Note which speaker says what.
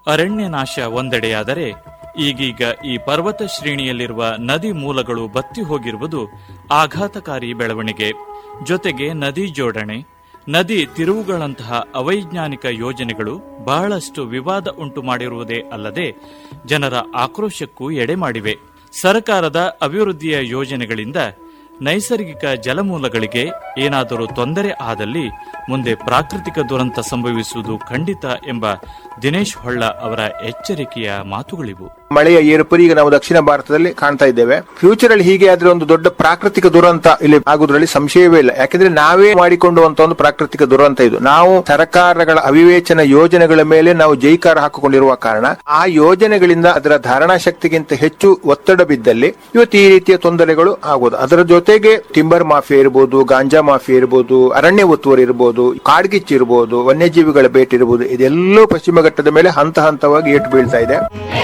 Speaker 1: ಅರಣ್ಯ ನಾಶ ಒಂದೆಡೆಯಾದರೆ ಈಗೀಗ ಈ ಪರ್ವತ ಶ್ರೇಣಿಯಲ್ಲಿರುವ ನದಿ ಮೂಲಗಳು ಬತ್ತಿ ಹೋಗಿರುವುದು ಆಘಾತಕಾರಿ ಬೆಳವಣಿಗೆ ಜೊತೆಗೆ ನದಿ ಜೋಡಣೆ ನದಿ ತಿರುವುಗಳಂತಹ ಅವೈಜ್ಞಾನಿಕ ಯೋಜನೆಗಳು ಬಹಳಷ್ಟು ವಿವಾದ ಉಂಟು ಮಾಡಿರುವುದೇ ಅಲ್ಲದೆ ಜನರ ಆಕ್ರೋಶಕ್ಕೂ ಎಡೆ ಮಾಡಿವೆ ಸರ್ಕಾರದ ಅಭಿವೃದ್ಧಿಯ ಯೋಜನೆಗಳಿಂದ ನೈಸರ್ಗಿಕ ಜಲಮೂಲಗಳಿಗೆ ಏನಾದರೂ ತೊಂದರೆ ಆದಲ್ಲಿ ಮುಂದೆ ಪ್ರಾಕೃತಿಕ ದುರಂತ ಸಂಭವಿಸುವುದು ಖಂಡಿತ ಎಂಬ ದಿನೇಶ್ ಹೊಳ್ಳ ಅವರ ಎಚ್ಚರಿಕೆಯ ಮಾತುಗಳಿವು
Speaker 2: ಮಳೆಯ ಏರುಪರಿ ಈಗ ನಾವು ದಕ್ಷಿಣ ಭಾರತದಲ್ಲಿ ಕಾಣ್ತಾ ಇದ್ದೇವೆ ಫ್ಯೂಚರ್ ಅಲ್ಲಿ ಹೀಗೆ ಆದ್ರೆ ಒಂದು ದೊಡ್ಡ ಪ್ರಾಕೃತಿಕ ದುರಂತ ಇಲ್ಲಿ ಆಗುವುದರಲ್ಲಿ ಸಂಶಯವೇ ಇಲ್ಲ ಯಾಕೆಂದ್ರೆ ನಾವೇ ಮಾಡಿಕೊಂಡುವಂತ ಒಂದು ಪ್ರಾಕೃತಿಕ ದುರಂತ ಇದು ನಾವು ಸರ್ಕಾರಗಳ ಅವಿವೇಚನ ಯೋಜನೆಗಳ ಮೇಲೆ ನಾವು ಜೈಕಾರ ಹಾಕಿಕೊಂಡಿರುವ ಕಾರಣ ಆ ಯೋಜನೆಗಳಿಂದ ಅದರ ಧಾರಣಾ ಶಕ್ತಿಗಿಂತ ಹೆಚ್ಚು ಒತ್ತಡ ಬಿದ್ದಲ್ಲಿ ಇವತ್ತು ಈ ರೀತಿಯ ತೊಂದರೆಗಳು ಆಗುವುದು ಅದರ ಜೊತೆಗೆ ಟಿಂಬರ್ ಮಾಫಿಯಾ ಇರಬಹುದು ಗಾಂಜಾ ಮಾಫಿಯಾ ಇರಬಹುದು ಅರಣ್ಯ ಒತ್ತುವರಿ ಇರಬಹುದು ಕಾಡ್ಗಿಚ್ಚು ಇರಬಹುದು ವನ್ಯಜೀವಿಗಳ ಬೇಟೆ ಇರಬಹುದು ಇದೆಲ್ಲವೂ ಪಶ್ಚಿಮ ಘಟ್ಟದ ಮೇಲೆ ಹಂತ ಹಂತವಾಗಿ ಏಟು ಬೀಳ್ತಾ ಇದೆ